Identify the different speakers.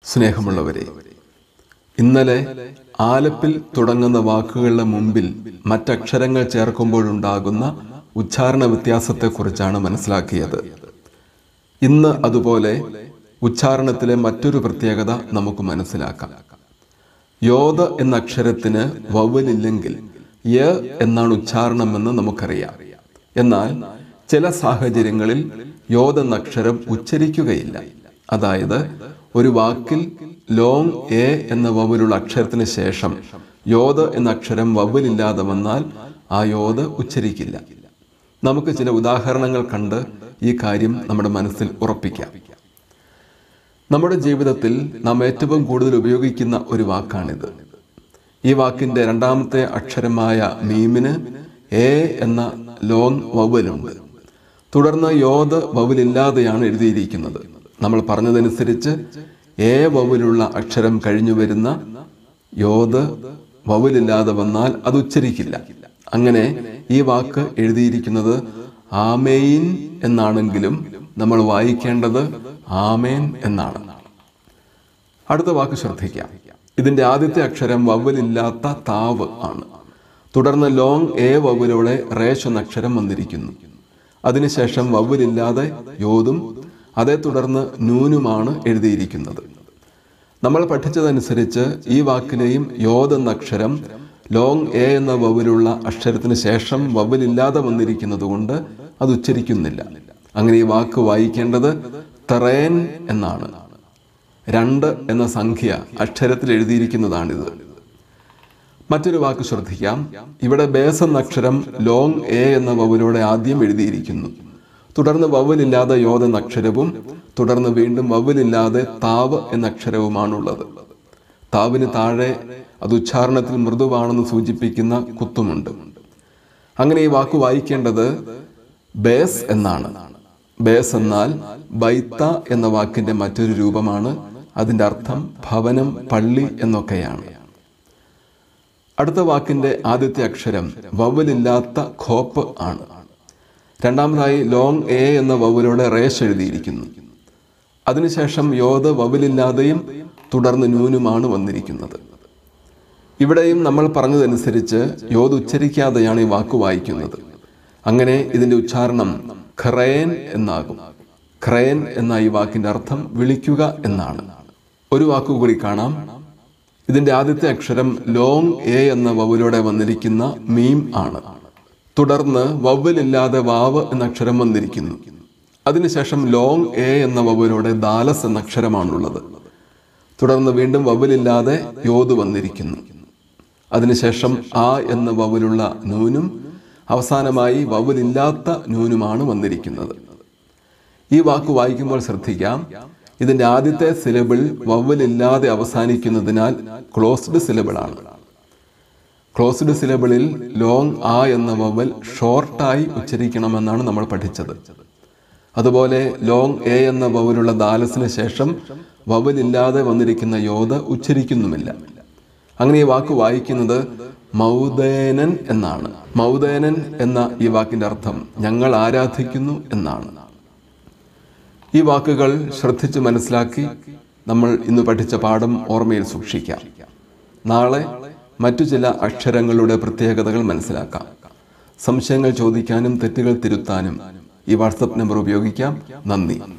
Speaker 1: സ്നേഹമുള്ളവരെ ഇന്നലെ ആലപ്പിൽ തുടങ്ങുന്ന വാക്കുകളുടെ മുമ്പിൽ മറ്റക്ഷരങ്ങൾ ചേർക്കുമ്പോഴുണ്ടാകുന്ന ഉച്ചാരണ വ്യത്യാസത്തെക്കുറിച്ചാണ് മനസ്സിലാക്കിയത് ഇന്ന് അതുപോലെ ഉച്ചാരണത്തിലെ മറ്റൊരു പ്രത്യേകത നമുക്ക് മനസ്സിലാക്കാം യോധ എന്ന അക്ഷരത്തിന് വവലില്ലെങ്കിൽ യ എന്നാണ് ഉച്ചാരണമെന്ന് നമുക്കറിയാം എന്നാൽ ചില സാഹചര്യങ്ങളിൽ യോധ എന്ന അക്ഷരം ഉച്ചരിക്കുകയില്ല അതായത് ഒരു വാക്കിൽ ലോങ് എ എന്ന വവലുള്ള അക്ഷരത്തിന് ശേഷം യോധ എന്ന അക്ഷരം വവലില്ലാതെ വന്നാൽ ആ യോധ ഉച്ചരിക്കില്ല നമുക്ക് ചില ഉദാഹരണങ്ങൾ കണ്ട് ഈ കാര്യം നമ്മുടെ മനസ്സിൽ ഉറപ്പിക്കാം നമ്മുടെ ജീവിതത്തിൽ നാം ഏറ്റവും കൂടുതൽ ഉപയോഗിക്കുന്ന ഒരു വാക്കാണിത് ഈ വാക്കിന്റെ രണ്ടാമത്തെ അക്ഷരമായ മീമിന് എ എന്ന ലോങ് വവലുണ്ട് തുടർന്ന് യോധ വവലില്ലാതെയാണ് എഴുതിയിരിക്കുന്നത് നമ്മൾ പറഞ്ഞതനുസരിച്ച് എ വവലുള്ള അക്ഷരം കഴിഞ്ഞു വരുന്ന യോധ വവലില്ലാതെ വന്നാൽ അത് ഉച്ചരിക്കില്ല അങ്ങനെ ഈ വാക്ക് എഴുതിയിരിക്കുന്നത് ആമേയിൻ എന്നാണെങ്കിലും നമ്മൾ വായിക്കേണ്ടത് ആമേൻ എന്നാണ് അടുത്ത വാക്ക് ശ്രദ്ധിക്കാം ഇതിന്റെ ആദ്യത്തെ അക്ഷരം വവ്വലില്ലാത്ത താവ് ആണ് തുടർന്ന് ലോങ് എ വവ്വലോടെ റേഷ് എന്ന അക്ഷരം വന്നിരിക്കുന്നു അതിനുശേഷം വവ്വലില്ലാതെ യോതും അതേ തുടർന്ന് നൂനുമാണ് എഴുതിയിരിക്കുന്നത് നമ്മൾ പഠിച്ചതനുസരിച്ച് ഈ വാക്കിലെയും യോദ് എന്ന അക്ഷരം ലോങ് എ എന്ന വവലുള്ള അക്ഷരത്തിന് ശേഷം വവലില്ലാതെ വന്നിരിക്കുന്നത് കൊണ്ട് അത് ഉച്ചരിക്കുന്നില്ല അങ്ങനെ ഈ വാക്ക് വായിക്കേണ്ടത് തെറേൻ എന്നാണ് രണ്ട് എന്ന സംഖ്യ അക്ഷരത്തിൽ എഴുതിയിരിക്കുന്നതാണിത് മറ്റൊരു വാക്ക് ശ്രദ്ധിക്കാം ഇവിടെ ബേസ് എന്ന അക്ഷരം ലോങ് എ എന്ന വവലോടെ ആദ്യം എഴുതിയിരിക്കുന്നു തുടർന്ന് വവലില്ലാതെ യോധ എന്ന അക്ഷരവും തുടർന്ന് വീണ്ടും വവലില്ലാതെ താവ് എന്ന അക്ഷരവുമാണുള്ളത് താവിന് താഴെ അത് ഉച്ചാരണത്തിൽ മൃദുവാണെന്ന് സൂചിപ്പിക്കുന്ന കുത്തുമുണ്ട് അങ്ങനെ ഈ വാക്ക് വായിക്കേണ്ടത് ബേസ് എന്നാണ് ബേസ് എന്നാൽ ബൈത്ത എന്ന വാക്കിന്റെ മറ്റൊരു രൂപമാണ് അതിന്റെ അർത്ഥം ഭവനം പള്ളി എന്നൊക്കെയാണ് അടുത്ത വാക്കിന്റെ ആദ്യത്തെ അക്ഷരം വവലില്ലാത്ത ഖോപ്പ് ആണ് രണ്ടാമതായി ലോങ് എ എന്ന വവലോടെ റേഷ് എഴുതിയിരിക്കുന്നു അതിനുശേഷം യോധ വവലില്ലാതെയും തുടർന്ന് നൂനുമാണ് വന്നിരിക്കുന്നത് ഇവിടെയും നമ്മൾ പറഞ്ഞതനുസരിച്ച് യോധ ഉച്ചരിക്കാതെയാണ് ഈ വാക്ക് വായിക്കുന്നത് അങ്ങനെ ഇതിന്റെ ഉച്ചാരണം ഖറേൻ എന്നാകും ഖറേൻ എന്ന ഈ വാക്കിന്റെ അർത്ഥം വിളിക്കുക എന്നാണ് ഒരു വാക്കു കൂടി കാണാം ഇതിന്റെ ആദ്യത്തെ അക്ഷരം ലോങ് എ എന്ന വവലോടെ വന്നിരിക്കുന്ന മീം ആണ് തുടർന്ന് വവ്വലില്ലാതെ വാവ് എന്ന അക്ഷരം വന്നിരിക്കുന്നു അതിനുശേഷം ലോങ് എ എന്ന വവലോടെ ദാലസ് എന്ന അക്ഷരമാണുള്ളത് തുടർന്ന് വീണ്ടും വവലില്ലാതെ യോത് വന്നിരിക്കുന്നു അതിനുശേഷം ആ എന്ന വവലുള്ള നൂനും അവസാനമായി വവലില്ലാത്ത നൂനുമാണ് വന്നിരിക്കുന്നത് ഈ വാക്ക് വായിക്കുമ്പോൾ ശ്രദ്ധിക്കാം ഇതിന്റെ ആദ്യത്തെ സിലബിൾ വവലില്ലാതെ അവസാനിക്കുന്നതിനാൽ ക്ലോസ്ഡ് സിലബിൾ ആണ് ക്ലോസ്ഡ് സിലബിളിൽ ലോങ് ആ എന്ന വവൽ ഷോർട്ടായി ഉച്ചരിക്കണമെന്നാണ് നമ്മൾ പഠിച്ചത് അതുപോലെ ലോങ് എ എന്ന വവലുള്ള ദാലസിന് ശേഷം വവലില്ലാതെ വന്നിരിക്കുന്ന യോധ ഉച്ചരിക്കുന്നുമില്ല അങ്ങനെ ഈ വാക്ക് വായിക്കുന്നത് മൗദേനൻ എന്നാണ് മൗദേനൻ എന്ന ഈ വാക്കിന്റെ അർത്ഥം ഞങ്ങൾ ആരാധിക്കുന്നു എന്നാണ് ഈ വാക്കുകൾ ശ്രദ്ധിച്ച് മനസ്സിലാക്കി നമ്മൾ ഇന്ന് പഠിച്ച പാഠം ഓർമ്മയിൽ സൂക്ഷിക്കാം നാളെ മറ്റു ചില അക്ഷരങ്ങളുടെ പ്രത്യേകതകൾ മനസ്സിലാക്കാം സംശയങ്ങൾ ചോദിക്കാനും തെറ്റുകൾ തിരുത്താനും ഈ വാട്സപ്പ് നമ്പർ ഉപയോഗിക്കാം നന്ദി